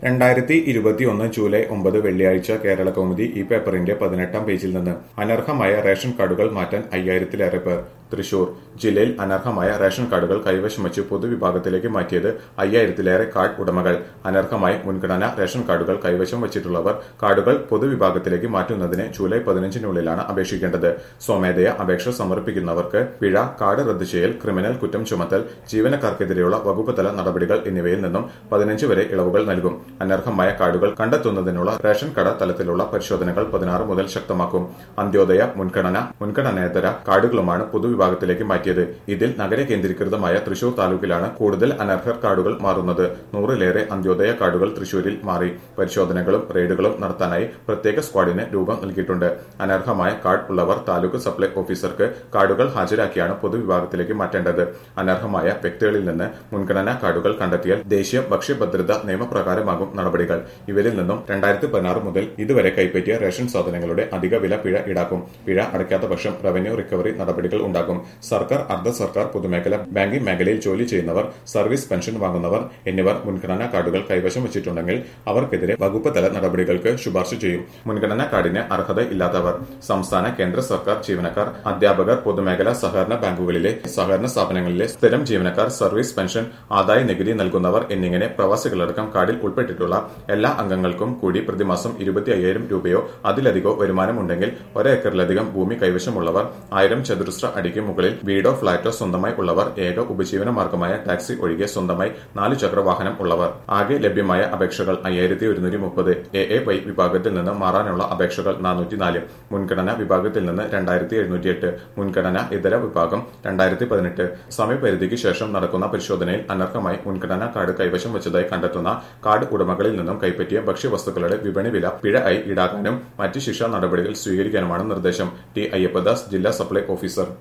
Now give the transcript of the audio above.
രണ്ടായിരത്തി ഇരുപത്തിയൊന്ന് ജൂലൈ ഒമ്പത് വെള്ളിയാഴ്ച കേരള കൗമുദി ഈ പേപ്പറിന്റെ പതിനെട്ടാം പേജിൽ നിന്ന് അനർഹമായ റേഷൻ കാർഡുകൾ മാറ്റാൻ അയ്യായിരത്തിലേറെ പേർ തൃശൂർ ജില്ലയിൽ അനർഹമായ റേഷൻ കാർഡുകൾ കൈവശം വച്ച് പൊതുവിഭാഗത്തിലേക്ക് മാറ്റിയത് അയ്യായിരത്തിലേറെ കാർഡ് ഉടമകൾ അനർഹമായി മുൻഗണന റേഷൻ കാർഡുകൾ കൈവശം വച്ചിട്ടുള്ളവർ കാർഡുകൾ പൊതുവിഭാഗത്തിലേക്ക് മാറ്റുന്നതിന് ജൂലൈ പതിനഞ്ചിനുള്ളിലാണ് അപേക്ഷിക്കേണ്ടത് സ്വമേധയ അപേക്ഷ സമർപ്പിക്കുന്നവർക്ക് പിഴ കാർഡ് റദ്ദു ചെയ്യൽ ക്രിമിനൽ കുറ്റം ചുമത്തൽ ജീവനക്കാർക്കെതിരെയുള്ള വകുപ്പ് തല നടപടികൾ എന്നിവയിൽ നിന്നും പതിനഞ്ച് വരെ ഇളവുകൾ നൽകും അനർഹമായ കാർഡുകൾ കണ്ടെത്തുന്നതിനുള്ള റേഷൻ കട തലത്തിലുള്ള പരിശോധനകൾ പതിനാറ് മുതൽ ശക്തമാക്കും അന്ത്യോദയ മുൻഗണന മുൻഗണനേതര കാർഡുകളുമാണ് പൊതുവിഭാഗത്തിലേക്ക് മാറ്റിയത് ഇതിൽ നഗര കേന്ദ്രീകൃതമായ തൃശൂർ താലൂക്കിലാണ് കൂടുതൽ അനർഹർ കാർഡുകൾ മാറുന്നത് നൂറിലേറെ അന്ത്യോദയ കാർഡുകൾ തൃശൂരിൽ മാറി പരിശോധനകളും റെയ്ഡുകളും നടത്താനായി പ്രത്യേക സ്ക്വാഡിന് രൂപം നൽകിയിട്ടുണ്ട് അനർഹമായ കാർഡ് ഉള്ളവർ താലൂക്ക് സപ്ലൈ ഓഫീസർക്ക് കാർഡുകൾ ഹാജരാക്കിയാണ് പൊതുവിഭാഗത്തിലേക്ക് മാറ്റേണ്ടത് അനർഹമായ വ്യക്തികളിൽ നിന്ന് മുൻഗണനാ കാർഡുകൾ കണ്ടെത്തിയാൽ ദേശീയ ഭക്ഷ്യഭദ്രത നിയമപ്രകാരമാകും നടപടികൾ ഇവരിൽ നിന്നും രണ്ടായിരത്തി പതിനാറ് മുതൽ ഇതുവരെ കൈപ്പറ്റിയ റേഷൻ സാധനങ്ങളുടെ അധിക വില പിഴ ഈടാക്കും പിഴ അടയ്ക്കാത്ത പക്ഷം റവന്യൂ റിക്കവറി നടപടികൾ ഉണ്ടാകും സർക്കാർ അർദ്ധ സർക്കാർ പൊതുമേഖല ബാങ്കിംഗ് മേഖലയിൽ ജോലി ചെയ്യുന്നവർ സർവീസ് പെൻഷൻ വാങ്ങുന്നവർ എന്നിവർ മുൻഗണനാ കാർഡുകൾ കൈവശം വെച്ചിട്ടുണ്ടെങ്കിൽ അവർക്കെതിരെ വകുപ്പ് തല നടപടികൾക്ക് ശുപാർശ ചെയ്യും മുൻഗണനാ കാർഡിന് അർഹത ഇല്ലാത്തവർ സംസ്ഥാന കേന്ദ്ര സർക്കാർ ജീവനക്കാർ അധ്യാപകർ പൊതുമേഖലാ സഹകരണ ബാങ്കുകളിലെ സഹകരണ സ്ഥാപനങ്ങളിലെ സ്ഥിരം ജീവനക്കാർ സർവീസ് പെൻഷൻ ആദായ നികുതി നൽകുന്നവർ എന്നിങ്ങനെ പ്രവാസികളടക്കം കാർഡിൽ ഉൾപ്പെട്ടിട്ടുള്ള എല്ലാ അംഗങ്ങൾക്കും കൂടി പ്രതിമാസം ഇരുപത്തി അയ്യായിരം രൂപയോ അതിലധികമോ വരുമാനം ഉണ്ടെങ്കിൽ ഒരേക്കറിലധികം ഭൂമി കൈവശമുള്ളവർ ആയിരം ചതുരശ്ര അടിക്ക് മുകളിൽ വീടോ ഫ്ളാറ്റോ സ്വന്തമായി ഉള്ളവർ ഏക ഉപജീവന മാർഗമായ ടാക്സി ഒഴികെ സ്വന്തമായി നാലു ചക്ര വാഹനം ഉള്ളവർ ആകെ ലഭ്യമായ അപേക്ഷകൾ അയ്യായിരത്തി ഒരുന്നൂറ്റി മുപ്പത് എ എ വൈ വിഭാഗത്തിൽ നിന്ന് മാറാനുള്ള അപേക്ഷകൾ നാനൂറ്റി നാല് മുൻഗണനാ വിഭാഗത്തിൽ നിന്ന് രണ്ടായിരത്തി എഴുന്നൂറ്റി എട്ട് മുൻഗണന ഇതര വിഭാഗം രണ്ടായിരത്തി പതിനെട്ട് സമയപരിധിക്ക് ശേഷം നടക്കുന്ന പരിശോധനയിൽ അനർഹമായി മുൻഗണനാ കാർഡ് കൈവശം വെച്ചതായി കണ്ടെത്തുന്ന കാർഡ് ഉടമകളിൽ നിന്നും കൈപ്പറ്റിയ ഭക്ഷ്യവസ്തുക്കളുടെ വിപണി വില പിഴ ആയി ഈടാക്കാനും മറ്റ് ശിക്ഷാ നടപടികൾ സ്വീകരിക്കാനുമാണ് നിർദ്ദേശം ടി അയ്യപ്പദാസ് ജില്ലാ സപ്ലൈ ഓഫീസർ